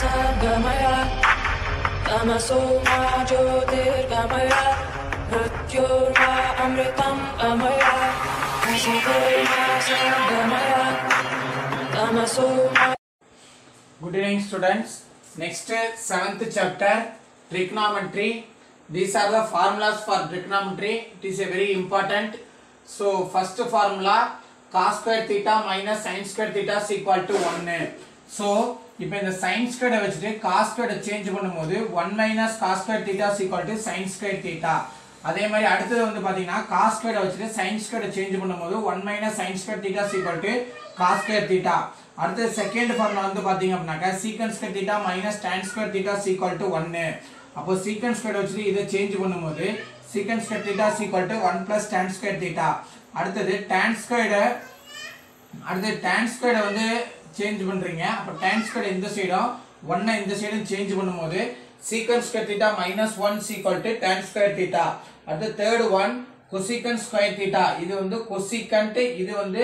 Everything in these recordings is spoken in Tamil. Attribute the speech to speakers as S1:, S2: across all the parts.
S1: सर्गमय तमसो मा ज्योतिर्गमय मृत्योर्मा अमृतम् गमय हसितो मा सर्गमय तमसो मा
S2: Good evening, students. Next, uh, seventh chapter, trigonometry. These are the formulas for trigonometry. It is a very important. So, first formula, cos square theta minus sin square theta is equal to 1. So, இப்போ இந்த sin square வச்சுட்டு cos square சேஞ்ச் பண்ணும்போது 1 minus cos square theta is equal to sin square theta. அதே மாதிரி அடுத்தது வந்து பாத்தீங்கன்னா cos square வச்சுட்டு sin square சேஞ்ச் பண்ணும்போது 1 minus sin square theta is equal to cos square theta. அடுத்து செகண்ட் ஃபார்முலா வந்து பாத்தீங்க அப்படின்னாக்கா secant square theta minus tan square theta equal to ஒன்னு அப்போ சீக்கன் ஸ்கொயர் வச்சுட்டு இதை சேஞ்ச் பண்ணும்போது secant square theta equal to one plus tan square theta அடுத்தது tan ஸ்கொயர்டு அடுத்து tan ஸ்கொயர்டை வந்து சேஞ்ச் பண்றீங்க அப்போ tan ஸ்கொயர் இந்த சைடும் ஒன்னை இந்த சைடும் சேஞ்ச் பண்ணும்போது secant square theta minus one equal to tan square theta அடுத்து third one cosecant square theta இது வந்து கொசிகன்ட் இது வந்து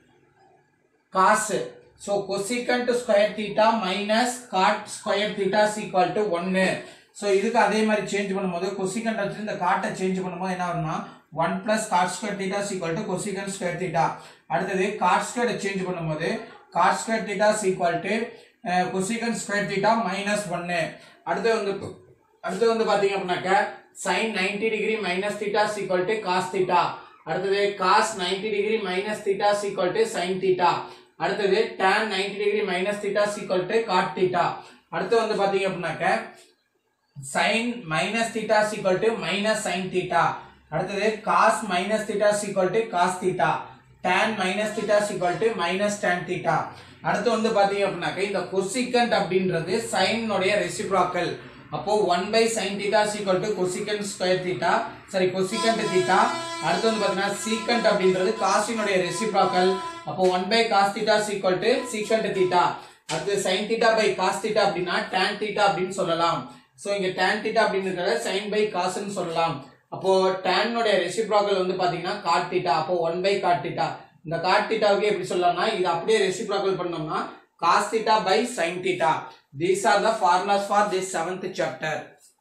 S2: cos so cosecant square theta minus cot square theta equal to ஒன்னு ஸோ இதுக்கு அதே மாதிரி சேஞ்ச் பண்ணும்போது கொசிகண்ட் வச்சு இந்த காட்டை சேஞ்ச் பண்ணும்போது என்ன வரும்னா one plus cot square theta equal to cosecant square theta அடுத்தது காட் ஸ்கொயர் சேஞ்ச் பண்ணும்போது cot square theta equal to cosecant square theta minus ஒன்னு அடுத்து வந்து அடுத்து வந்து பாத்தீங்க அப்படின்னாக்க sin 90 degree minus theta equal to cos theta அடுத்தது cos 90 degree minus theta equal to sin theta அடுத்தது tan 90 degree minus theta equal to cot theta அடுத்து வந்து பாத்தீங்க அப்படின்னாக்க sin minus theta equal to minus sin theta அடுத்தது cos minus theta equal to cos theta tan minus theta equal to minus tan theta அடுத்து வந்து பாத்தீங்க அப்படின்னாக்க இந்த கொசிகண்ட் அப்படின்றது சைனுடைய ரெசிப்ராக்கல் அப்போ one by sine theta equal to cosecant square theta சரி கொசிகண்ட் தீட்டா அடுத்து வந்து பாத்தீங்கன்னா சீக்கண்ட் அப்படின்றது காசினுடைய ரெசிப்ராக்கல் அப்போ one by cos theta equal to secant theta அடுத்து sine theta by cos theta அப்படின்னா tan தீட்டா அப்படின்னு சொல்லலாம் சோ இங்க tan தீட்டா அப்படின்றத sin பை காஸ்னு சொல்லலாம் அப்போ tan உடைய ரெசிப்ராக்கல் வந்து பாத்தீங்கன்னா cot தீட்டா அப்போ ஒன் பை cot தீட்டா இந்த cot தீட்டாவுக்கு எப்படி சொல்லலாம்னா இது அப்படியே ரெசிப்ராக்கல் பண்ணோம்னா cos theta by sin theta these are the formulas for this seventh chapter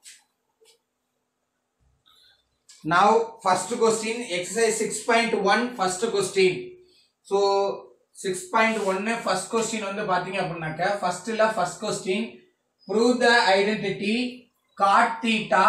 S2: now first question exercise 6.1 first question so 6.1 first question வந்து பாத்தீங்க அப்படின்னாக்க ஃபர்ஸ்ட்ல first question prove the identity cot theta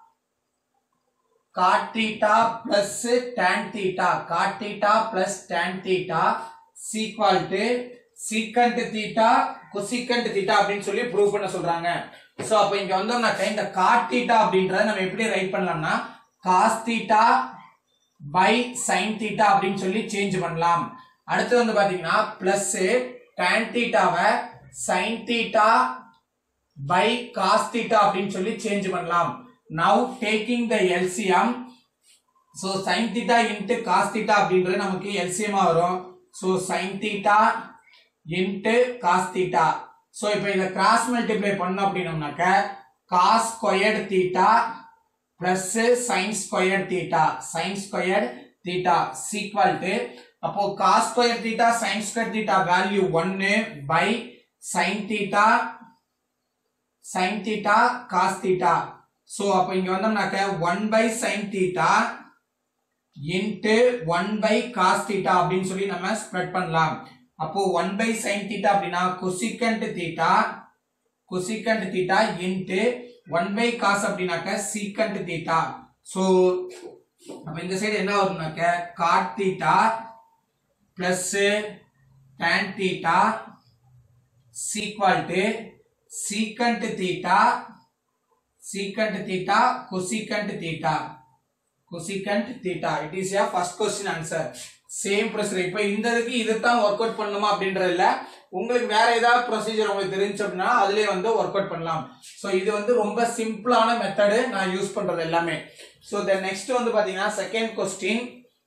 S2: cot theta plus tan theta cot theta plus tan theta is equal to secant theta cosecant theta அப்படின்னு சொல்லி ப்ரூவ் பண்ண சொல்றாங்க சோ அப்ப இங்க வந்தோம்னாக்க இந்த cot theta அப்படின்றத நம்ம எப்படி ரைட் பண்ணலாம்னா cos theta by sin theta அப்படின்னு சொல்லி சேஞ்ச் பண்ணலாம் அடுத்து வந்து பாத்தீங்கன்னா பிளஸ் tan theta-வை sin theta by cos theta அப்படின்னு சொல்லி சேஞ்ச் பண்ணலாம் now taking the LCM so sin theta into cos theta அப்படின்றது நமக்கு LCM ஆ வரும் so sin theta into cos theta so இப்போ இத கிராஸ் மல்டிப்ளை பண்ணோம் அப்படின்னோம்னாக்க cos squared theta plus sin squared theta sin squared theta is equal to அப்போ cos squared theta sin squared theta value 1 by sin theta sin theta cos theta so அப்ப இங்க வந்தோம்னாக்க 1 by sin theta into 1 by cos theta அப்படின்னு சொல்லி நம்ம ஸ்ப்ரெட் பண்ணலாம் அப்போ 1 by sin theta அப்படின்னா cosecant theta cosecant theta into 1 by cos அப்படின்னாக்க secant theta so அப்ப இந்த சைடு என்ன வரும்னாக்க cot theta plus tan theta is equal to secant theta secant theta cosecant theta cosecant theta it is a first question answer same procedure இப்போ இந்த இதுக்கு இதுதான் ஒர்க் அவுட் பண்ணணுமா அப்படின்றது இல்ல உங்களுக்கு வேற ஏதாவது ப்ரொசீஜர் உங்களுக்கு தெரிஞ்சு அப்படின்னா அதுலயே வந்து ஒர்க் அவுட் பண்ணலாம் ஸோ இது வந்து ரொம்ப சிம்பிளான மெத்தடு நான் யூஸ் பண்றது எல்லாமே ஸோ தென் நெக்ஸ்ட் வந்து பாத்தீங்கன்னா second question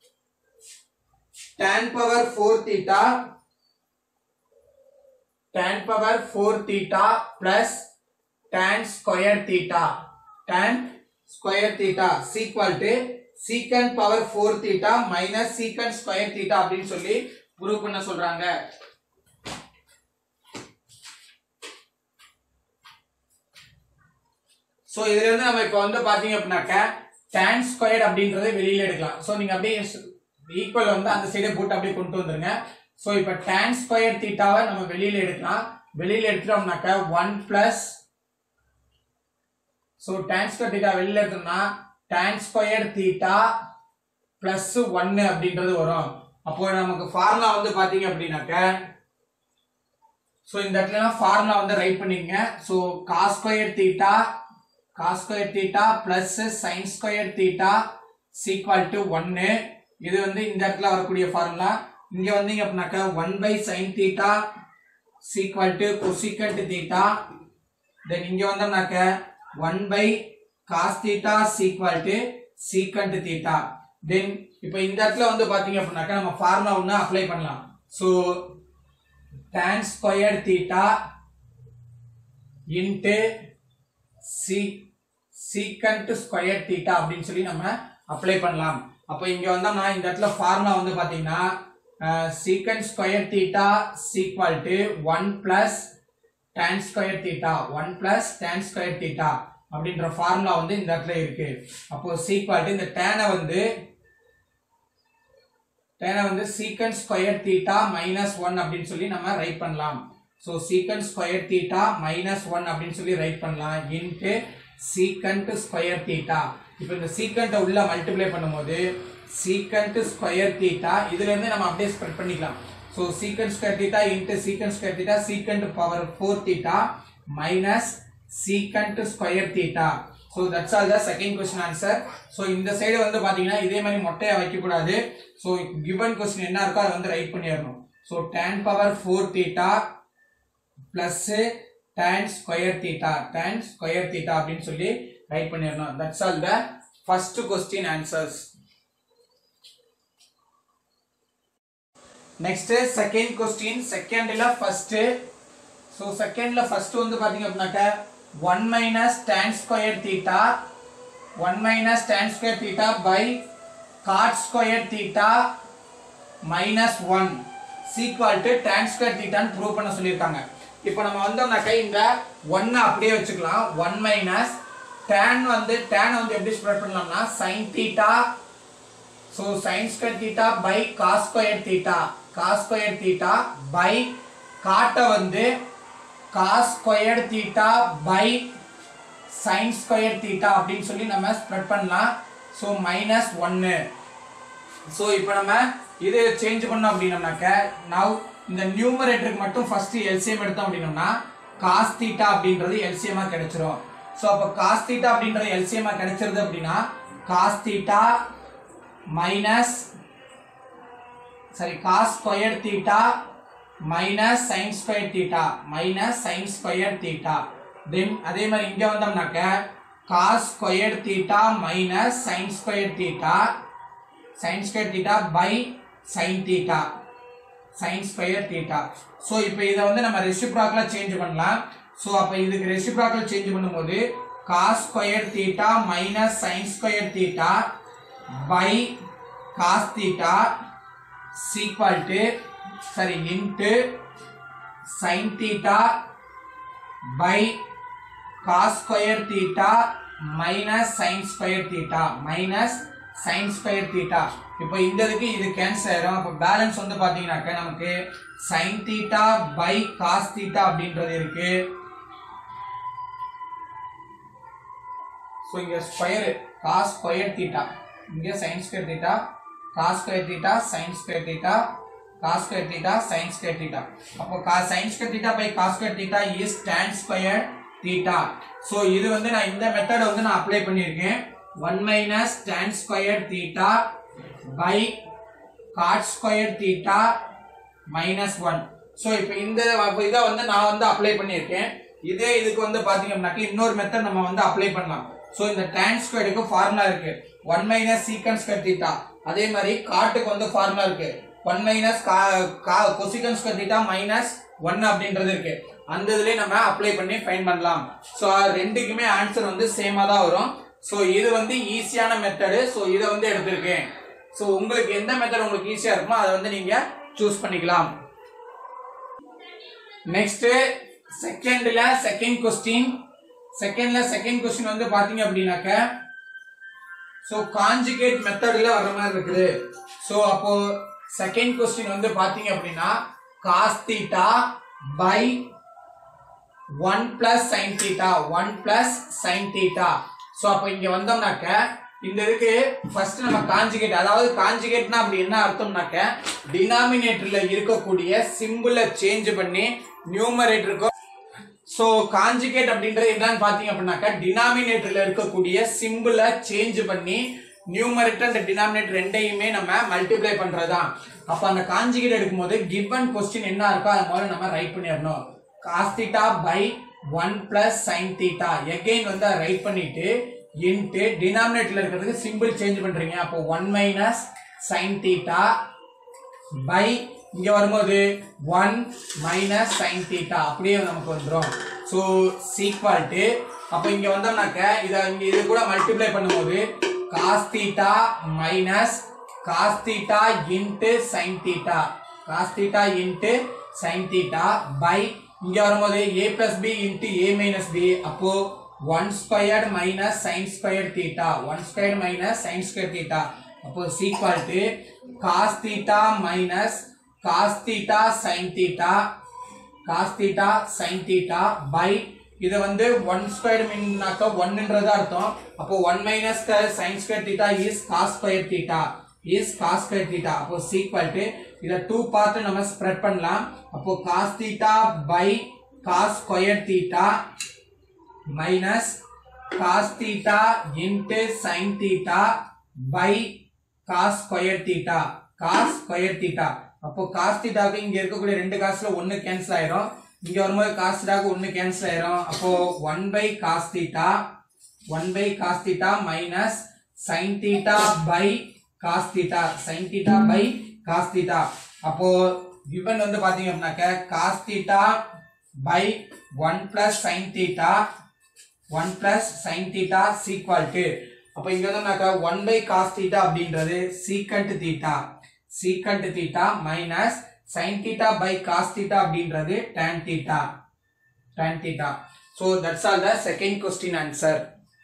S2: tan power four theta tan power four theta plus tan square theta tan square theta is equal to secant power four theta minus secant square theta அப்படின்னு சொல்லி ப்ரூவ் பண்ண சொல்றாங்க ஸோ இதுல இருந்து நம்ம இப்போ வந்து பாத்தீங்க அப்படின்னாக்க tan ஸ்கொயர்ட் அப்படின்றத வெளியில எடுக்கலாம் ஸோ நீங்க அப்படியே ஈக்குவல் வந்து அந்த சைடே போட்டு அப்படியே கொண்டு வந்துருங்க ஸோ இப்போ tan ஸ்கொயர் தீட்டாவை நம்ம வெளியில எடுக்கலாம் வெளியில எடுத்துட்டோம்னாக்க one plus so tan square theta வெளியில எடுத்தோம்னா tan ஸ்கொயர் தீட்டா பிளஸ் ஒன்னு அப்படின்றது வரும் அப்போ நமக்கு ஃபார்முலா வந்து பாத்தீங்க அப்படின்னாக்க ஸோ இந்த இடத்துல ஃபார்முலா வந்து ரைட் பண்ணிக்கங்க so cos square theta cos square theta plus sine square theta is equal to ஒன்னு இது வந்து இந்த இடத்துல வரக்கூடிய ஃபார்முலா இங்க வந்தீங்க அப்படின்னாக்க one by sine theta is equal to cosecant theta then இங்க வந்தோம்னாக்க one by cos theta is equal to secant theta then இப்போ இந்த இடத்துல வந்து பாத்தீங்க அப்படின்னாக்க நம்ம ஃபார்முலா ஒன்று அப்ளை பண்ணலாம் so tan square theta into சி சீக்கண்ட் ஸ்கொயர் தீட்டா அப்படின்னு சொல்லி நம்ம அப்ளை பண்ணலாம் அப்போ இங்க வந்தோம்னா இந்த இடத்துல ஃபார்முலா வந்து பாத்தீங்கன்னா secant square theta is equal to one plus tan square theta one plus tan square theta அப்படின்ற ஃபார்முலா வந்து இந்த இடத்துல இருக்கு அப்போ சீக்வல் டு இந்த டேனை வந்து டேனை வந்து secant square theta minus one அப்படின்னு சொல்லி நம்ம ரைட் பண்ணலாம் so secant square theta minus one அப்படின்னு சொல்லி ரைட் பண்ணலாம் இன்ட்டு சீக்கண்ட் ஸ்கொயர் தீட்டா இப்போ இந்த சீக்கண்ட்டை உள்ள மல்டிப்ளை பண்ணும்போது சீக்கண்ட் ஸ்கொயர் தீட்டா இதுல இருந்து நம்ம அப்படியே ஸ்ப்ரெட் பண்ணிக்கலாம் so secant square theta into secant square theta secant power four theta minus secant square theta so that's all the second question answer so இந்த சைடு வந்து பார்த்தீங்கன்னா இதே மாதிரி மொட்டையா வைக்கக்கூடாது ஸோ கிவன் கொஸ்டின் என்ன இருக்கோ அதை வந்து ரைட் பண்ணிடணும் so tan power four theta plus tan square theta tan square theta அப்படின்னு சொல்லி ரைட் பண்ணிடணும் that's all the first question answers next second question செகண்ட்ல ஃபர்ஸ்ட் ஸோ செகண்ட்ல ஃபர்ஸ்ட் வந்து பாத்தீங்க அப்படின்னாக்க one minus tan square theta one minus tan square theta by cot square theta minus one is equal to tan square தீட்டான்னு ப்ரூவ் பண்ண சொல்லியிருக்காங்க இப்போ நம்ம வந்தோம்னாக்க இந்த ஒன்னை அப்படியே வச்சுக்கலாம் ஒன் மைனஸ் tan வந்து tan வந்து எப்படி ஸ்ப்ரெட் பண்ணலாம்னா sine theta so sine square theta by cos square theta cos square theta by காட்டை வந்து cos square theta by sine square theta அப்படின்னு சொல்லி நம்ம ஸ்ப்ரெட் பண்ணலாம் ஸோ மைனஸ் ஒன்று ஸோ இப்போ நம்ம இது சேஞ்ச் பண்ணோம் அப்படின்னம்னாக்க நவ் இந்த நியூமரேட்டருக்கு மட்டும் ஃபர்ஸ்ட் எல்சிஎம் எடுத்தோம் அப்படின்னோம்னா காஸ் தீட்டா அப்படின்றது எல்சிஎமா கிடைச்சிரும் ஸோ அப்போ காஸ் தீட்டா அப்படின்றது எல்சிஎமா கிடைச்சிருது அப்படின்னா காஸ் தீட்டா மைனஸ் சரி cos square theta minus sine square theta minus sine square theta then அதே மாதிரி இங்க வந்தோம்னாக்க cos square theta minus sine square theta sine square theta by sine theta sine square theta so இப்போ இதை வந்து நம்ம ரெசிப்ராக்கில் சேஞ்ச் பண்ணலாம் ஸோ அப்போ இதுக்கு ரெசிப்ராக்கில் சேஞ்ச் பண்ணும்போது cos square theta minus sine square theta by cos theta is equal to சரி into sine theta by cos square theta minus sine square theta minus sine square theta இப்போ இந்த இதுக்கு இது கேன்சல் ஆயிரும் அப்போ பேலன்ஸ் வந்து பார்த்தீங்கன்னாக்க நமக்கு sine theta by cos theta அப்படின்றது இருக்கு ஸோ இங்கே ஸ்கொயர் காஸ் ஸ்கொயர் தீட்டா இங்கே sine square theta cos square theta sine square theta cos square theta sine square theta அப்போ கா sine square theta by cos square theta is tan square theta so இது வந்து நான் இந்த மெத்தடை வந்து நான் அப்ளை பண்ணியிருக்கேன் one minus tan square theta by cot square theta minus one so இப்போ இந்த இதை வந்து நான் வந்து அப்ளை பண்ணியிருக்கேன் இதே இதுக்கு வந்து பார்த்தீங்கன்னாக்க இன்னொரு மெத்தட் நம்ம வந்து அப்ளை பண்ணலாம் ஸோ இந்த tan ஸ்கொயருக்கு ஃபார்முலா இருக்கு one minus secant square theta அதே மாதிரி காட்டுக்கு வந்து ஃபார்முலா இருக்கு one minus cosecant square theta minus one அப்படின்றது இருக்கு அந்த இதுலயே நம்ம அப்ளை பண்ணி ஃபைன் பண்ணலாம் ஸோ ரெண்டுக்குமே ஆன்சர் வந்து சேமா தான் வரும் ஸோ இது வந்து ஈஸியான மெத்தடு ஸோ இதை வந்து எடுத்திருக்கேன் ஸோ உங்களுக்கு எந்த மெத்தட் உங்களுக்கு ஈஸியா இருக்குமோ அதை வந்து நீங்க சூஸ் பண்ணிக்கலாம் நெக்ஸ்ட் செகண்ட்ல செகண்ட் கொஸ்டின் செகண்ட்ல செகண்ட் கொஸ்டின் வந்து பாத்தீங்க அப்படின்னாக்க ஸோ காஞ்சுகேட் மெத்தட்ல வர மாதிரி இருக்குது ஸோ அப்போ செகண்ட் கொஸ்டின் வந்து பாத்தீங்க அப்படின்னா cos theta by one plus sine theta one plus sine theta so அப்போ இங்க வந்தோம்னாக்க இந்த இதுக்கு ஃபர்ஸ்ட் நம்ம காஞ்சுகேட் அதாவது காஞ்சுகேட்னா அப்படி என்ன அர்த்தம்னாக்க டினாமினேட்டர்ல இருக்கக்கூடிய சிம்பிளை சேஞ்ச் பண்ணி நியூமரேட்டருக்கு ஸோ காஞ்சுகேட் அப்படின்றது என்னன்னு பார்த்தீங்க அப்படின்னாக்கா டினாமினேட்டர்ல இருக்கக்கூடிய சிம்பிளை சேஞ்ச் பண்ணி நியூமரேட்டர் அண்ட் டினாமினேட்டர் ரெண்டையுமே நம்ம மல்டிப்ளை பண்றதுதான் அப்ப அந்த காஞ்சுகேட் எடுக்கும்போது கிவன் கொஸ்டின் என்ன இருக்கோ அது முதல்ல நம்ம ரைட் பண்ணிடணும் cos theta by one plus sine theta again வந்து அதை ரைட் பண்ணிட்டு இன்ட்டு டினாமினேட்டர்ல இருக்கிறதுக்கு சிம்பிள் சேஞ்ச் பண்றீங்க அப்போ one minus sine theta by இங்க வரும்போது ஒன் மைனஸ் சைன் தீட்டா அப்படியே நமக்கு வந்துடும் ஸோ சீக்வல் டு அப்போ இங்க வந்தோம்னாக்க இதை இங்க இது கூட மல்டிப்ளை பண்ணும்போது cos theta minus cos theta into sine theta cos theta into sine theta by இங்க வரும்போது A plus B into A minus B அப்போ one squared minus sine square theta one squared minus sine square theta அப்போ is equal to cos theta minus cos theta sine theta cos theta sine theta by இது வந்து ஒன் ஸ்கொயர் மீன்னாக்க ஒன்னுன்றது அர்த்தம் அப்போ one minus sine square theta is cos square theta is cos square theta அப்போ சீக்வல் டு இதை டூ பார்த்து நம்ம ஸ்ப்ரெட் பண்ணலாம் அப்போ cos theta by cos square theta minus cos theta into sine theta by cos square theta cos square theta அப்போ காஸ் தீட்டாக்கு இங்க இருக்கக்கூடிய ரெண்டு காசுல ஒன்னு கேன்சல் ஆயிரும் இங்க வரும்போது காஸ் தீட்டாக்கு ஒன்னு கேன்சல் ஆயிரும் அப்போ one by cos theta one by cos theta minus sine theta by cos theta sine theta by cos theta அப்போ given வந்து பாத்தீங்க அப்படின்னாக்க cos theta by one plus sine theta one plus sine theta is equal to அப்போ இங்க வந்து ஒன் பை காஸ் தீட்டா அப்படின்றது secant theta secant theta minus sine theta by cos theta அப்படின்றது tan theta tan theta so that's all the second question answer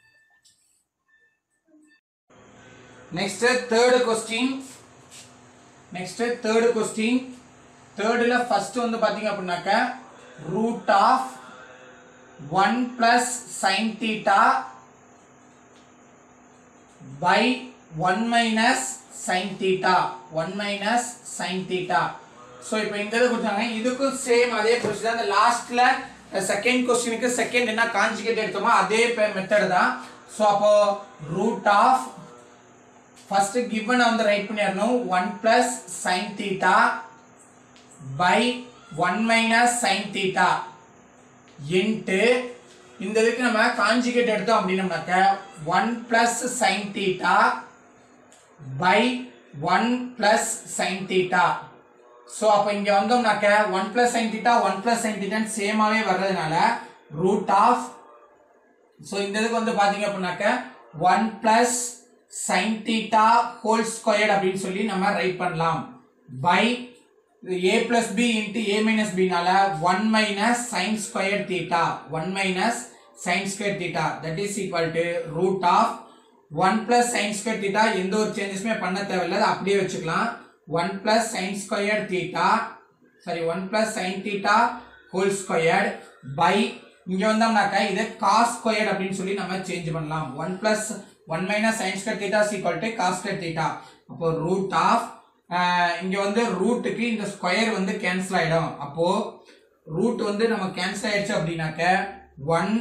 S2: next third question next third question தேர்டில் ஃபர்ஸ்ட் வந்து பார்த்தீங்க அப்படின்னாக்க root of one plus sine theta by one minus sine theta one minus sine theta so இப்போ இந்த இது கொடுத்தாங்க இதுக்கும் சேம் அதே ப்ரொசீஜர் அந்த லாஸ்ட்ல செகண்ட் கொஸ்டினுக்கு செகண்ட் என்ன காஞ்சிகேட் எடுத்தோமோ அதே மெத்தட் தான் ஸோ அப்போ ரூட் ஆஃப் ஃபர்ஸ்ட் கிவன் வந்து ரைட் பண்ணிடணும் one plus sine theta by one minus sine theta into இந்த இதுக்கு நம்ம காஞ்சிகேட் எடுத்தோம் அப்படின்னம்னாக்க one plus sine theta by one plus sine theta so அப்போ இங்கே வந்தோம்னாக்க one plus sine theta one plus sine தீட்டான்னு சேமாவே வர்றதுனால ரூட் ஆஃப் ஸோ இந்த இதுக்கு வந்து பார்த்தீங்க அப்படின்னாக்க one plus sine theta whole squared அப்படின்னு சொல்லி நம்ம ரைட் பண்ணலாம் by A plus B into A minus பினால one minus sine square theta one minus sine square theta that is equal to root of one plus sine square theta எந்த ஒரு சேஞ்சஸுமே பண்ண தேவையில்லை அதை அப்படியே வச்சுக்கலாம் one plus sine square theta sorry one plus sine theta whole squared by இங்க வந்தோம்னாக்கா இது காஸ் ஸ்கொயர்ட் அப்படின்னு சொல்லி நம்ம சேஞ்ச் பண்ணலாம் one plus one minus sine square theta equal to cos square theta அப்போ ரூட் ஆஃப் இங்க வந்து ரூட்டுக்கு இந்த ஸ்கொயர் வந்து கேன்சல் ஆயிடும் அப்போ ரூட் வந்து நம்ம கேன்சல் ஆயிடுச்சு அப்படின்னாக்க ஒன்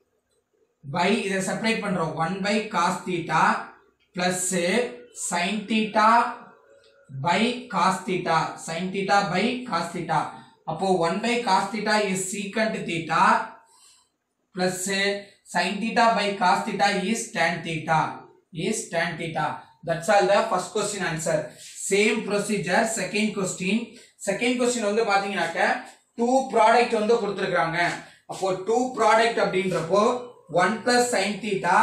S2: பை இதை செப்பரேட் பண்றோம் one by cos theta plus sine theta by cos theta sine theta by cos theta அப்போ one by cos theta is secant theta plus sine theta by cos theta is tan theta is tan theta that's all the first question answer same procedure second question second question வந்து பாத்தீங்கன்னாக்க டூ ப்ராடக்ட் வந்து கொடுத்துருக்காங்க அப்போ டூ ப்ராடக்ட் அப்படின்றப்போ one plus sine theta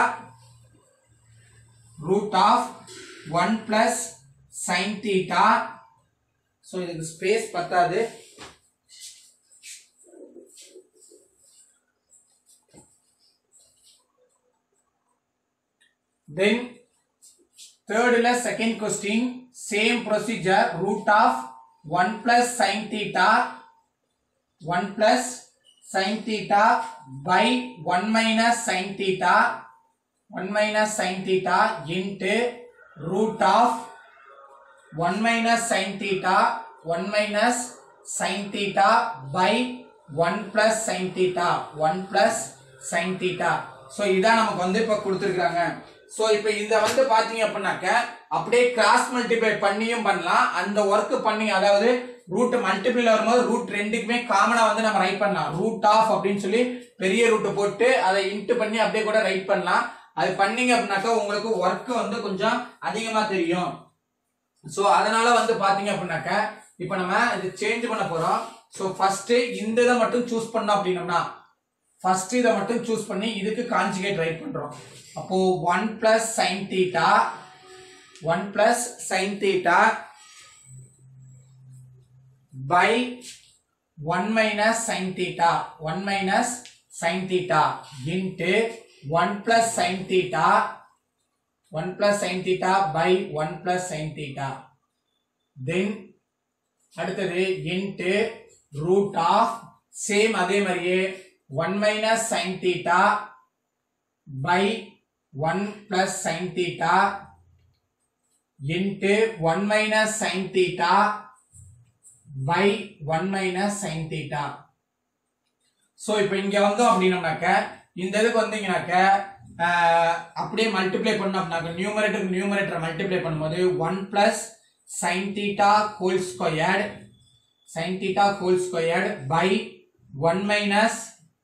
S2: root of one plus sine theta so இதுக்கு ஸ்பேஸ் பத்தாது then third ல second question same procedure root of 1 plus sin theta 1 plus sin theta by 1 minus sin theta 1 minus sin theta into root of 1 minus sin theta 1 minus sin theta by 1 plus sin theta 1 plus sin theta so இதான் நமக்கு வந்து இப்போ கொடுத்துருக்காங்க ஸோ இப்போ இதை வந்து பார்த்தீங்க அப்படின்னாக்க அப்படியே கிராஸ் மல்டிப்ளை பண்ணியும் பண்ணலாம் அந்த ஒர்க் பண்ணி அதாவது ரூட் மல்டிபிள் வரும்போது ரூட் ரெண்டுக்குமே காமனாக வந்து நம்ம ரைட் பண்ணலாம் ரூட் ஆஃப் அப்படின்னு சொல்லி பெரிய ரூட் போட்டு அதை இன்ட்டு பண்ணி அப்படியே கூட ரைட் பண்ணலாம் அது பண்ணீங்க அப்படின்னாக்கா உங்களுக்கு ஒர்க் வந்து கொஞ்சம் அதிகமாக தெரியும் ஸோ அதனால வந்து பாத்தீங்க அப்படின்னாக்க இப்போ நம்ம இது சேஞ்ச் பண்ண போறோம் ஸோ ஃபர்ஸ்ட் இந்த இதை மட்டும் சூஸ் பண்ணோம் அப்படின்னம்னா ஃபர்ஸ்ட் இதை மட்டும் சூஸ் பண்ணி இதுக்கு கான்ஜுகேட் ரைட் பண்றோம் அப்போ one plus sine theta one plus sine theta by one minus sine theta one minus sine theta into one plus sine theta 1 plus sin theta by 1 plus sin theta then அடுத்தது into root of same அதே மாதிரியே 1 minus sin theta by 1 plus sin theta into 1 minus sin theta by 1 minus sin theta so இப்போ இங்க வந்தோம் அப்படின்னம்னாக்க இந்த இதுக்கு வந்தீங்கன்னாக்க ஆஹ், அப்படியே மல்டிப்ளை பண்ணோம் அப்படின்னாக்க நியூமரேட்டர் நியூமரேட்டர் மல்டிப்ளை பண்ணும்போது one plus sine theta whole squared sine theta whole squared by one minus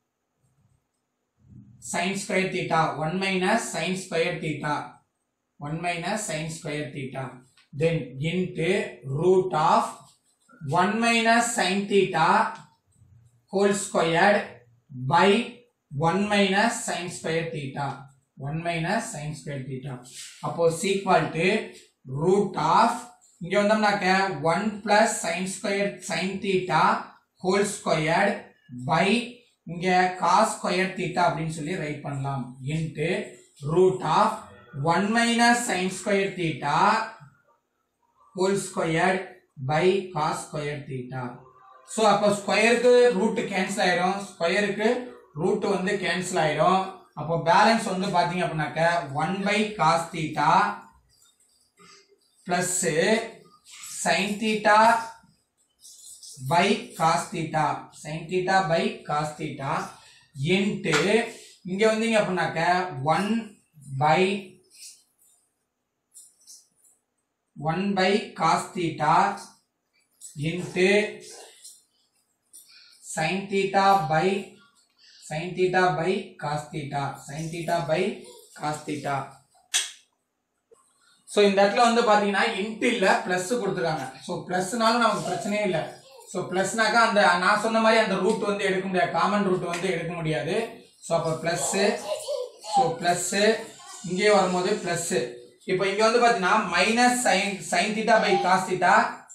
S2: sine square theta one minus sine square theta one minus sine square theta then into root of one minus sine theta whole squared by 1 minus sin square theta 1 minus sin square theta அப்போ is equal to root of இங்க வந்தோம்னாக்க 1 plus sin square sin theta whole squared by இங்க cos square theta அப்படின்னு சொல்லி ரைட் பண்ணலாம் into root of 1 minus sin square theta whole squared by cos square theta so அப்போ ஸ்கொயருக்கு ரூட் கேன்சல் ஆயிரும் ஸ்கொயருக்கு ரூட் வந்து கேன்சல் ஆயிரும் அப்போ பேலன்ஸ் வந்து பாத்தீங்க அப்படின்னாக்க one by cos theta plus sine theta by cos theta sine theta by cos theta into இங்க வந்தீங்க அப்படின்னாக்க one by one by cos theta into sin theta by sin theta by cos theta sin theta by cos theta so இந்த இடத்துல வந்து பார்த்தீங்கன்னா இன்ட்டு இல்லை ப்ளஸ் கொடுத்துருக்காங்க ஸோ ப்ளஸ்னாலும் நமக்கு பிரச்சனையே இல்லை ஸோ ப்ளஸ்னாக்கா அந்த நான் சொன்ன மாதிரி அந்த ரூட் வந்து எடுக்க முடியாது காமன் ரூட் வந்து எடுக்க முடியாது ஸோ அப்போ ப்ளஸ்ஸு ஸோ ப்ளஸ்ஸு இங்கே வரும்போது ப்ளஸ்ஸு இப்போ இங்கே வந்து பார்த்தீங்கன்னா minus sine sine theta by cos theta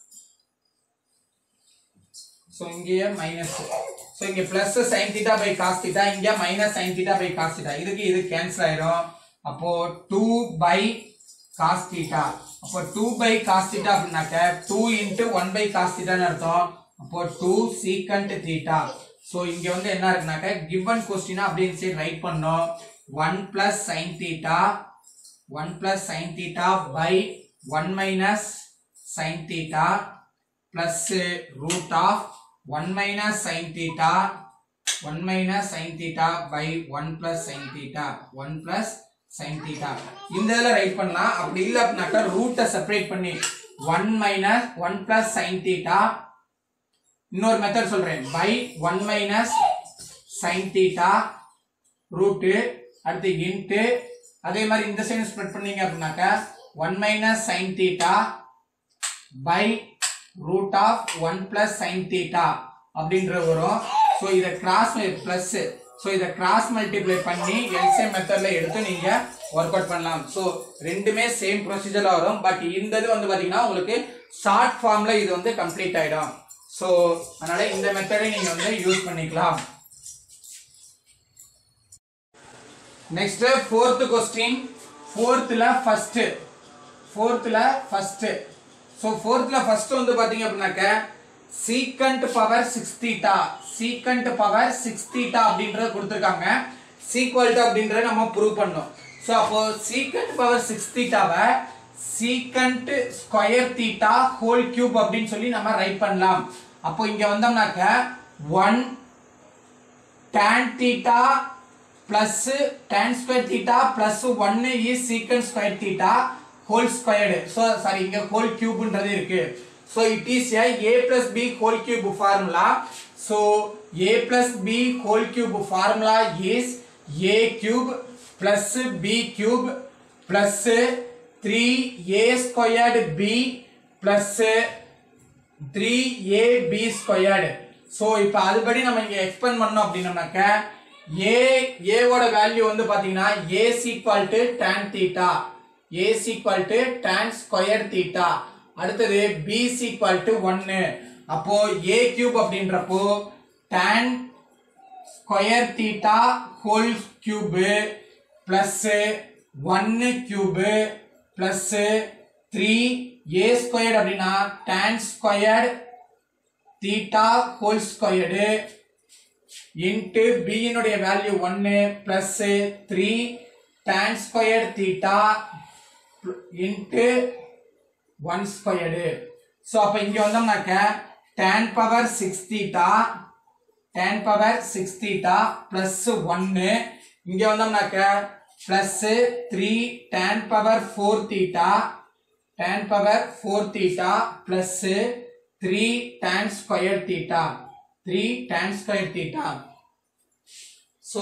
S2: so இங்கேயே மைனஸ் ஸோ இங்கே plus sine theta by cos theta இங்கே minus sine theta by cos theta இதுக்கு இது கேன்சல் ஆயிரும் அப்போ டூ பை காஸ் தீட்டா அப்போ டூ பை காஸ் தீட்டா அப்படின்னாக்க two into one by cos தீட்டான்னு அர்த்தம் அப்போ டூ சீக்கண்ட் தீட்டா ஸோ இங்கே வந்து என்ன இருக்குனாக்க கிவன் கொஸ்டினா அப்படின்னு சொல்லி ரைட் பண்ணோம் one plus sine theta one plus sine theta by one minus sine theta plus uh, root of 1 minus sin theta 1 minus sin theta by 1 plus sin theta 1 plus sin theta இந்த இதில் ரைட் பண்ணலாம் அப்படி இல்லை அப்படின்னாக்கா ரூட்டை செப்பரேட் பண்ணி 1 minus one plus sine theta இன்னொரு மெத்தட் சொல்றேன் by one minus sine theta root அடுத்து இன்ட்டு அதே மாதிரி இந்த சைடு ஸ்ப்ரெட் பண்ணீங்க அப்படின்னாக்கா one minus sine theta by root of one plus sine theta அப்படின்ற வரும் ஸோ இதை கிராஸ் பிளஸ் ஸோ இதை கிராஸ் மல்டிப்ளை பண்ணி எல்சிஎம் மெத்தட்ல எடுத்து நீங்க ஒர்க் அவுட் பண்ணலாம் ஸோ ரெண்டுமே சேம் ப்ரொசீஜர்ல வரும் பட் இந்த இது வந்து பாத்தீங்கன்னா உங்களுக்கு ஷார்ட் ஃபார்ம்ல இது வந்து கம்ப்ளீட் ஆயிடும் ஸோ அதனால இந்த மெத்தடை நீங்க வந்து யூஸ் பண்ணிக்கலாம் நெக்ஸ்ட் ஃபோர்த் கொஸ்டின் ஃபோர்த்தில் ஃபஸ்ட்டு ஃபோர்த்தில் ஃபஸ்ட்டு ஸோ ஃபோர்த்தில் ஃபஸ்ட்டு வந்து பார்த்தீங்க அப்படின்னாக்க secant power six theta secant power six theta அப்படின்றத கொடுத்துருக்காங்க சீக்வல்ட்டு அப்படின்றத நம்ம ப்ரூவ் பண்ணோம் ஸோ அப்போ சீக்கண்ட் பவர் சிக்ஸ் தீட்டாவை secant square theta whole cube அப்படின்னு சொல்லி நம்ம ரைட் பண்ணலாம் அப்போ இங்க வந்தோம்னாக்க one tan theta plus tan square theta plus 1 is secant square theta whole squared so sorry இங்க whole cube ன்றது இருக்கு so it is a a plus b whole cube formula so a plus b whole cube formula is a cube plus b cube plus 3a squared b plus 3ab squared so இப்போ அதுபடி நம்ம இங்க எக்ஸ்பெண்ட் பண்ணோம் அப்படின்னம்னாக்க ஏ ஏவோட வேல்யூ வந்து பாத்தீங்கன்னா A equal to tan theta A equal to tan square theta அடுத்தது பி சீக்வல் டு ஒன்னு அப்போ ஏ கியூப் அப்படின்றப்போ tan square theta whole cube plus ஒன்னு cube plus three A squared அப்படின்னா tan squared theta whole squared into பியினுடைய வேல்யூ ஒன்னு plus three tan square theta into one squared so அப்போ இங்கே வந்தோம்னாக்க tan power six theta tan power six theta plus ஒன்று இங்கே வந்தோம்னாக்க plus three tan power four theta tan power four theta plus three tan square theta three tan square theta so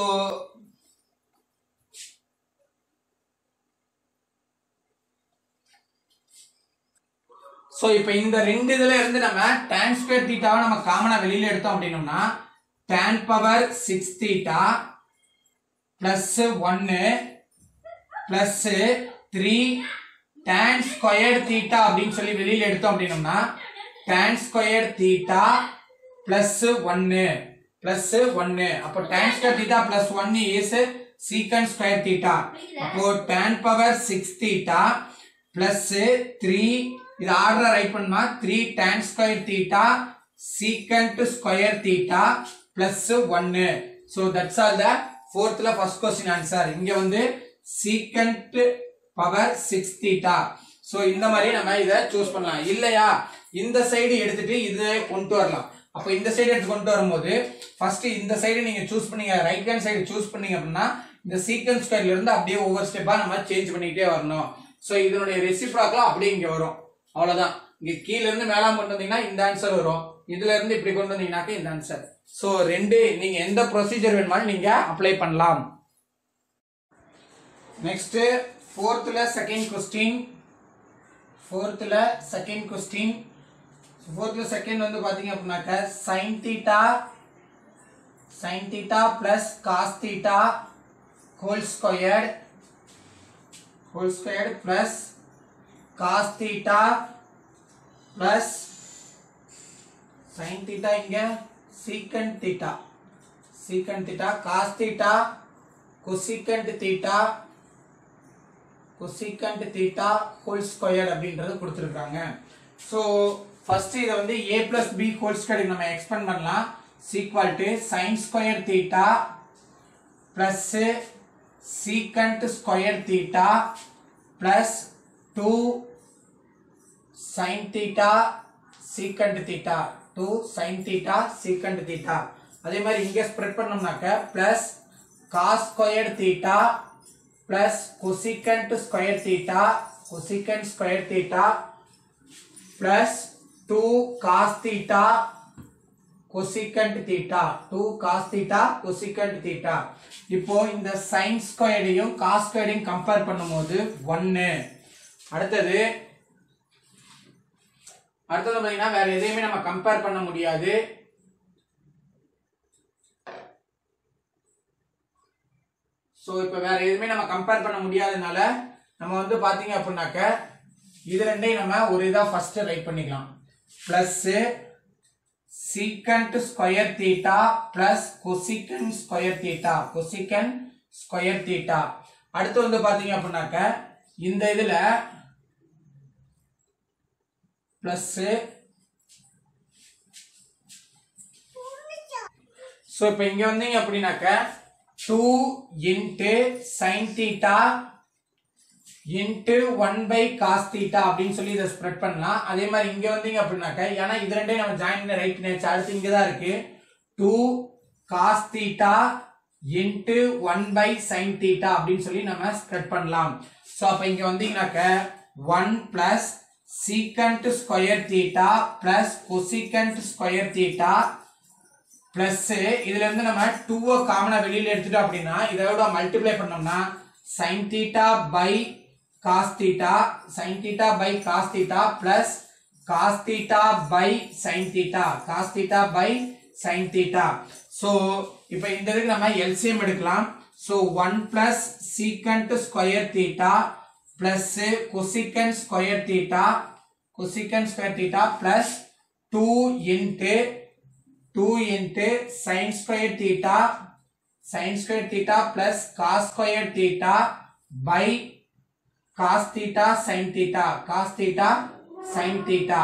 S2: so இப்போ இந்த ரெண்டு இதுல இருந்து நம்ம tan ஸ்கொயர் தீட்டாவை நம்ம காமனா வெளியில எடுத்தோம் அப்படின்னோம்னா tan power six theta plus ஒன்னு plus three tan square theta அப்படின்னு சொல்லி வெளியில எடுத்தோம் அப்படின்னோம்னா tan ஸ்கொயர் தீட்டா பிளஸ் ஒன்னு பிளஸ் ஒன்னு அப்போ tan ஸ்கொயர் தீட்டா பிளஸ் ஒன்னு இஸ் சீக்கன் ஸ்கொயர் தீட்டா அப்போ tan power six theta plus three இது ஆர்டர் ரைட் பண்ணுமா three tan square theta secant square theta plus ஒன்னு ஸோ தட்ஸ் ஆல் த ஃபோர்த்ல ஃபர்ஸ்ட் கொஸ்டின் ஆன்சர் இங்க வந்து secant power six theta so இந்த மாதிரி நம்ம இதை சூஸ் பண்ணலாம் இல்லையா இந்த சைடு எடுத்துட்டு இதை கொண்டு வரலாம் அப்போ இந்த சைடு எடுத்து கொண்டு வரும்போது ஃபர்ஸ்ட் இந்த சைடு நீங்க சூஸ் பண்ணீங்க ரைட் ஹேண்ட் சைடு சூஸ் பண்ணீங்க அப்படின்னா இந்த சீக்கன் ஸ்கொயர்ல இருந்து அப்படியே ஒவ்வொரு ஸ்டெப்பா நம்ம சேஞ்ச் பண்ணிக்கிட்டே வரணும் ஸோ இதனுடைய ரெசிப்ராக்லாம் அப்படியே இங்க வரும் அவ்வளவுதான் இங்க கீழ இருந்து மேலாம் கொண்டு வந்தீங்கன்னா இந்த ஆன்சர் வரும் இதுல இருந்து இப்படி கொண்டு வந்தீங்கன்னாக்க இந்த ஆன்சர் ஸோ ரெண்டு நீங்க எந்த ப்ரொசீஜர் வேணுமாலும் நீங்க அப்ளை பண்ணலாம் நெக்ஸ்ட் ஃபோர்த்ல செகண்ட் கொஸ்டின் ஃபோர்த்ல செகண்ட் கொஸ்டின் ஃபோர்த்ல செகண்ட் வந்து பாத்தீங்க அப்படின்னாக்க sine theta sine theta plus cos theta whole squared whole squared plus cos theta plus sin theta இங்க secant theta secant theta cos theta cosecant theta cosecant theta whole square அப்படின்றது கொடுத்துருக்காங்க ஸோ ஃபர்ஸ்ட் இதை வந்து a plus b whole square நம்ம எக்ஸ்பெண்ட் பண்ணலாம் equal to sin square theta plus secant square theta plus 2 sin theta secant theta 2 sin theta secant theta அதே மாதிரி இங்க ஸ்ப்ரெட் பண்ணோம்னாக்க plus cos squared theta plus cosecant square theta cosecant square theta plus 2 cos theta cosecant theta 2 cos theta cosecant theta இப்போ இந்த sin ஸ்கொயரையும் cos ஸ்கொயரையும் கம்பேர் பண்ணும்போது 1 அடுத்தது அடுத்தது பாத்தீங்கன்னா வேற எதையுமே நம்ம கம்பேர் பண்ண முடியாது ஸோ இப்போ வேற எதுவுமே நம்ம கம்பேர் பண்ண முடியாதனால நம்ம வந்து பாத்தீங்க அப்படின்னாக்க இது ரெண்டையும் நம்ம ஒரு இதா ஃபர்ஸ்ட் ரைட் பண்ணிக்கலாம் plus secant square theta plus cosecant square theta cosecant square theta அடுத்து வந்து பாத்தீங்க அப்படின்னாக்க இந்த இதுல பிளஸ் ஸோ இப்போ இங்க வந்தீங்க அப்படின்னாக்க two into sine theta into one by cos theta அப்படின்னு சொல்லி இதை ஸ்ப்ரெட் பண்ணலாம் அதே மாதிரி இங்க வந்தீங்க அப்படின்னாக்க ஏன்னா இது ரெண்டையும் நம்ம ஜாயின் பண்ண ரைட் பண்ணியாச்சு அடுத்து இங்க தான் இருக்கு two cos theta into one by sine theta அப்படின்னு சொல்லி நம்ம ஸ்ப்ரெட் பண்ணலாம் ஸோ அப்போ இங்க வந்தீங்கன்னாக்க one plus secant square theta plus cosecant square theta plus இதுல இருந்து நம்ம டூவை காமனா வெளியில எடுத்துட்டோம் அப்படின்னா இதோட மல்டிப்ளை பண்ணோம்னா sine theta by cos theta sine theta by cos theta plus cos theta by sine theta cos theta by sine theta so இப்போ இந்த இதுக்கு நம்ம எல்சிஎம் எடுக்கலாம் so one plus secant square theta plus cosecant square theta cosecant square theta plus two into 2 into sin square theta sin square theta plus cos square theta by cos theta sin theta cos theta sin theta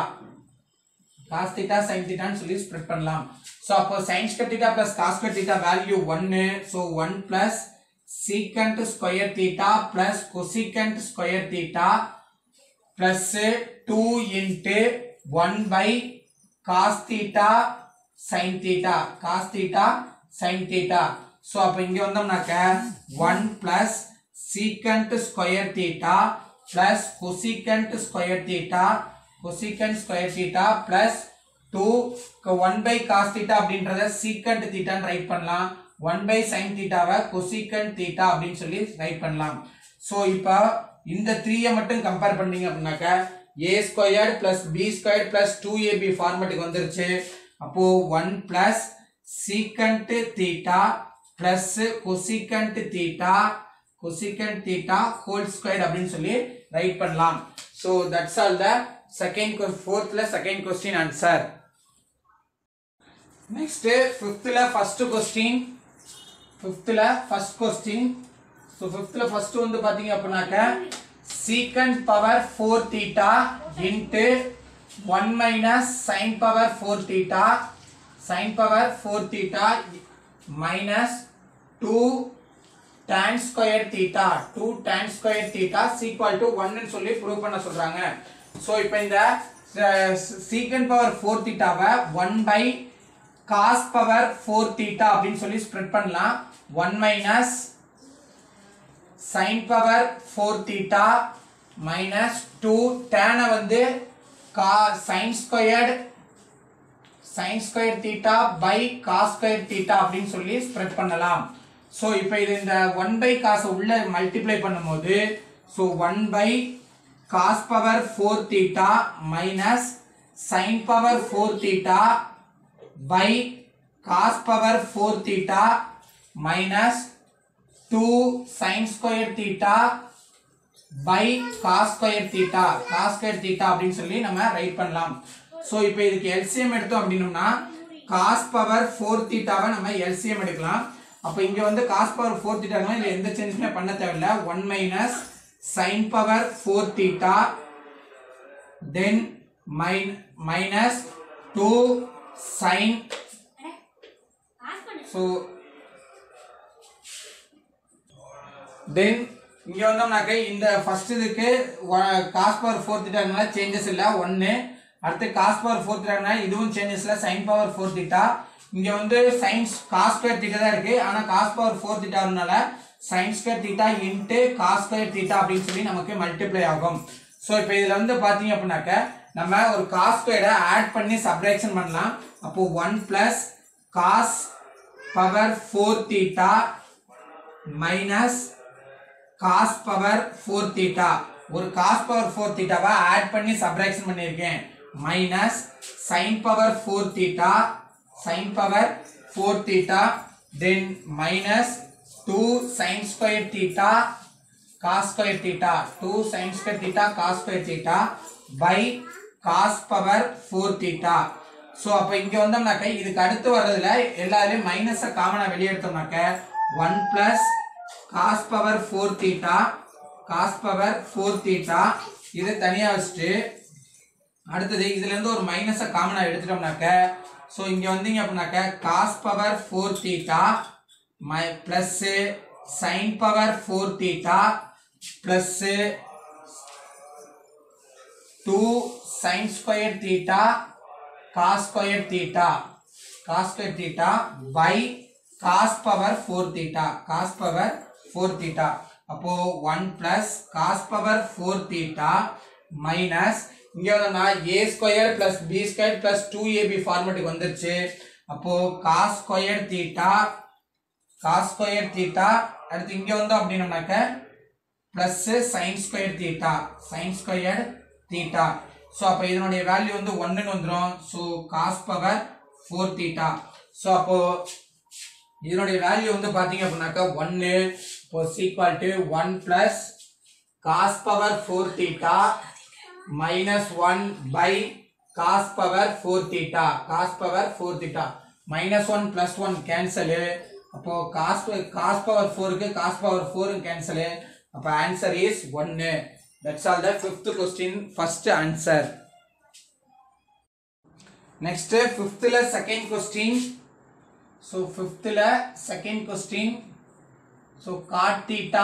S2: cos theta sin theta ன்னு சொல்லி ஸ்ப்ரெட் பண்ணலாம் சோ அப்போ sin square theta plus cos square theta value 1 so 1 plus secant square theta plus cosecant square theta plus 2 into 1 by cos theta sin theta cos theta sin theta so அப்ப இங்க வந்தோம்னாக்க 1 plus secant square theta plus cosecant square theta cosecant square theta plus 2 1 by cos theta அப்படின்றத secant theta ன்னு ரைட் பண்ணலாம் 1 by sin theta why cosecant theta அப்படின்னு சொல்லி ரைட் பண்ணலாம் so இப்போ இந்த 3 மட்டும் கம்பேர் பண்ணீங்க அப்படின்னாக்க a squared plus b squared plus 2ab ஃபார்மேட்டுக்கு வந்துருச்சு அப்போ 1 plus secant theta plus cosecant theta cosecant theta whole square அப்படின்னு சொல்லி ரைட் பண்ணலாம் so that's all the second ஃபோர்த்ல செகண்ட் கொஸ்டின் ஆன்சர் நெக்ஸ்ட் ஃபிஃப்த்ல ஃபர்ஸ்ட் கொஸ்டின் ஃபிஃப்த்ல ஃபர்ஸ்ட் கொஸ்டின் ஸோ ஃபிஃப்த்ல ஃபர்ஸ்ட் வந்து பாத்தீங்க அப்படின்னாக்க secant power four theta into 1 minus sin power 4 theta sin power 4 theta minus 2 tan square theta 2 tan square theta is equal to 1 ன்னு சொல்லி ப்ரூவ் பண்ண சொல்றாங்க சோ இப்போ இந்த சீக்கண்ட் பவர் 4 தீட்டாவை 1 by cos power 4 theta அப்படின்னு சொல்லி ஸ்ப்ரெட் பண்ணலாம் 1 minus sin power 4 theta minus 2 tan வந்து sin squared sin square theta by cos square theta அப்படின்னு சொல்லி ஸ்ப்ரெட் பண்ணலாம் ஸோ இப்போ இது இந்த ஒன் பை காசை உள்ள மல்டிப்ளை பண்ணும்போது so one by cos power four theta minus sine power four theta by cos power four theta minus two sine square theta by cos square theta cos square theta அப்படின்னு சொல்லி நம்ம ரைட் பண்ணலாம் ஸோ இப்போ இதுக்கு எல்சிஎம் எடுத்தோம் அப்படின்னோம்னா காஸ் பவர் ஃபோர் தீட்டாவை நம்ம எல்சிஎம் எடுக்கலாம் அப்போ இங்க வந்து காஸ் பவர் ஃபோர் தீட்டானா இதுல எந்த சேஞ்சுமே பண்ண தேவையில்ல one minus sine power four theta then மைன் minus two sine so then இங்க வந்தோம்னாக்க இந்த ஃபர்ஸ்ட் இதுக்கு காஸ் பவர் ஃபோர் தீட்டானால சேஞ்சஸ் இல்ல ஒன்னு அடுத்து காஸ் பவர் ஃபோர் தீட்டானா இதுவும் சேஞ்சஸ் இல்ல சைன் பவர் ஃபோர் தீட்டா இங்க வந்து சைன்ஸ் காஸ் ஸ்கொயர் தீட்டா தான் இருக்கு ஆனா காஸ் பவர் ஃபோர் தீட்டானால sine square theta into cos square theta அப்படின்னு சொல்லி நமக்கு மல்டிப்ளை ஆகும் ஸோ இப்போ இதுல வந்து பாத்தீங்க அப்படின்னாக்க நம்ம ஒரு காஸ் ஸ்கொயரை ஆட் பண்ணி சப்ராக்ஷன் பண்ணலாம் அப்போ one plus cos power four theta minus cos power four theta ஒரு காஸ் பவர் ஃபோர் தீட்டாவை ஆட் பண்ணி சப்ராக்ஷன் பண்ணியிருக்கேன் minus sine power four theta sine power four theta then minus two sine square theta cos square theta two sine square theta cos square theta by cos power four theta so அப்போ இங்கே வந்தோம்னாக்க இதுக்கு அடுத்து வர்றதுல எல்லாத்துலேயும் மைனஸை காமனாக வெளியே எடுத்தோம்னாக்க one plus cos power four theta cos power four theta இதை தனியாக வச்சுட்டு அடுத்தது இதுல இருந்து ஒரு மைனஸை காமனா எடுத்துட்டோம்னாக்க ஸோ இங்க வந்தீங்க அப்படின்னாக்க cos power four theta my plus sine power four theta plus two sine square theta cos square theta cos square theta by cos power four theta cos power four theta அப்போ one plus cos power four theta minus இங்க வந்து A square plus B square plus two AB ஃபார்மேட்டுக்கு வந்துருச்சு அப்போ cos square theta cos square theta அடுத்து இங்க வந்தோம் அப்படின்னோம்னாக்க plus sine square theta sine square theta so அப்போ இதனுடைய வேல்யூ வந்து ஒன்றுன்னு வந்துடும் so cos power four theta so அப்போ இதனுடைய வேல்யூ வந்து பார்த்தீங்க அப்படின்னாக்கா ஒன்று இப்போ is equal to one plus cos power four theta minus one by cos power four theta cos power four theta minus one plus one cancel அப்போ காஸ் காஸ் பவர் ஃபோருக்கு காஸ் பவர் ஃபோரும் கேன்சலு அப்போ ஆன்சர் இஸ் ஒன்று that's all the fifth question first answer next ஃபிஃப்த்தில் செகண்ட் கொஸ்டின் ஸோ ஃபிஃப்த்தில் second question so cot theta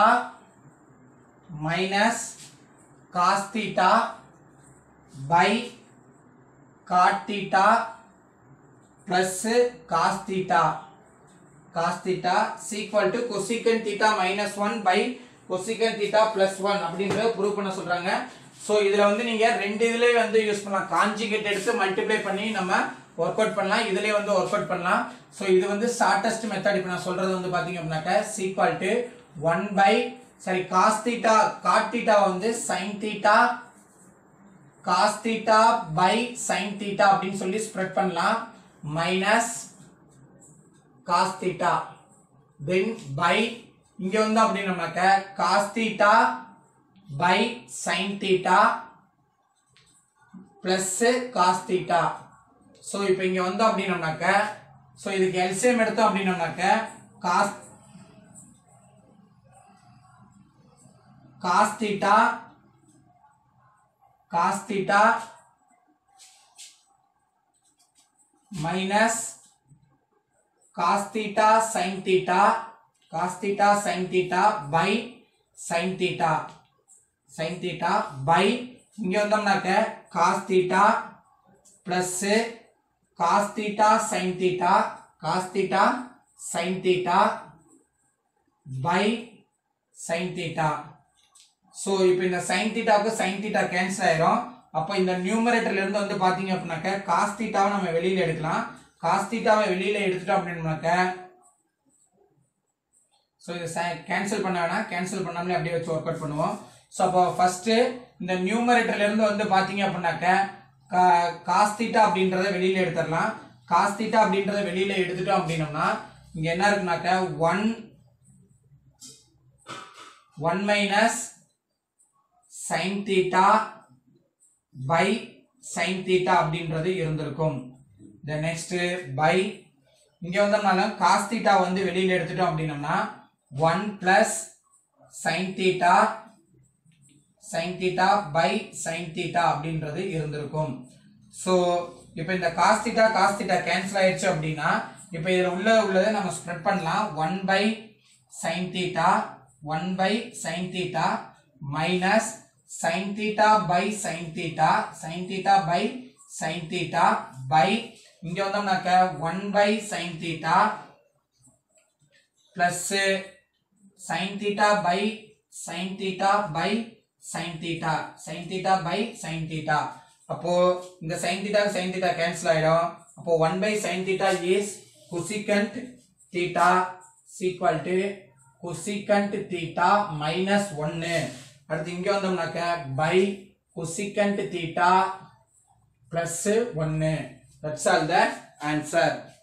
S2: minus cos theta by cot theta plus cos theta cos theta is equal to cosecant theta minus one by cosecant theta plus one அப்படின்றத ப்ரூவ் பண்ண சொல்றாங்க ஸோ இதுல வந்து நீங்க ரெண்டு இதுலயே வந்து யூஸ் பண்ணலாம் காஞ்சிகேட் எடுத்து மல்டிப்ளை பண்ணி நம்ம ஒர்க் அவுட் பண்ணலாம் இதுலயே வந்து ஒர்க் அவுட் பண்ணலாம் ஸோ இது வந்து ஷார்டஸ்ட் மெத்தட் இப்போ நான் சொல்றது வந்து பாத்தீங்க அப்படின்னாக்க சீக்வல் டு ஒன் பை சரி காஸ் தீட்டா காட் தீட்டா வந்து sine theta cos theta by sine theta அப்படின்னு சொல்லி ஸ்ப்ரெட் பண்ணலாம் minus cos theta then by இங்க வந்து அப்படின்னம்னாக்க cos theta by sine theta plus cos theta so இப்போ இங்க வந்தோம் அப்படின்னம்னாக்க ஸோ இதுக்கு எல்சிஎம் எடுத்தோம் அப்படின்னம்னாக்க cos cos theta cos theta minus cos theta sine theta cos theta sine theta by sine theta sine theta by இங்க வந்தோம்னாக்க cos theta plus cos theta sine theta cos theta sine theta by sine theta so இப்போ இந்த சைன் தீட்டாவுக்கு சைன் தீட்டா கேன்சல் ஆயிரும் அப்போ இந்த நியூமரேட்டர்ல இருந்து வந்து பாத்தீங்க அப்படின்னாக்க காஸ் தீட்டாவை நம்ம வெளியில எடுக்கலாம் காஸ் தீட்டாவை வெளியில எடுத்துட்டோம் அப்படின்னாக்க ஸோ இதை கேன்சல் பண்ண வேணாம் கேன்சல் பண்ணாமலே அப்படியே வச்சு ஒர்க் அவுட் பண்ணுவோம் ஸோ அப்போ ஃபர்ஸ்ட் இந்த நியூமரேட்டர்ல இருந்து வந்து பாத்தீங்க அப்படின்னாக்க காஸ் தீட்டா அப்படின்றத வெளியில எடுத்துடலாம் காஸ் தீட்டா அப்படின்றத வெளியில எடுத்துட்டோம் அப்படின்னோம்னா இங்க என்ன இருக்குனாக்க one one minus sine theta by sine theta அப்படின்றது இருந்திருக்கும் த நெக்ஸ்ட் பை இங்க வந்தோம்னால காஸ் தீட்டா வந்து வெளியில எடுத்துட்டோம் அப்படின்னம்னா one plus sine theta sine theta by sine theta அப்படின்றது இருந்திருக்கும் ஸோ இப்போ இந்த cos theta cos theta cancel ஆயிடுச்சு அப்படின்னா இப்போ இதில் உள்ள உள்ளதை நம்ம ஸ்ப்ரெட் பண்ணலாம் one by sine theta one by sine theta minus sine theta by sine theta sine theta by sine theta by இங்க வந்தோம்னாக்க one by sine theta plus sine theta by sine theta by sine theta sine theta by sine theta அப்போ இந்த sine theta sine theta cancel ஆயிடும் அப்போ one by sine theta is cosecant theta is equal to cosecant theta minus ஒன்னு அடுத்து இங்க வந்தோம்னாக்க பை கொசிகண்ட் தீட்டா பிளஸ் ஒன்னு தட்ஸ் ஆல் த ஆன்சர்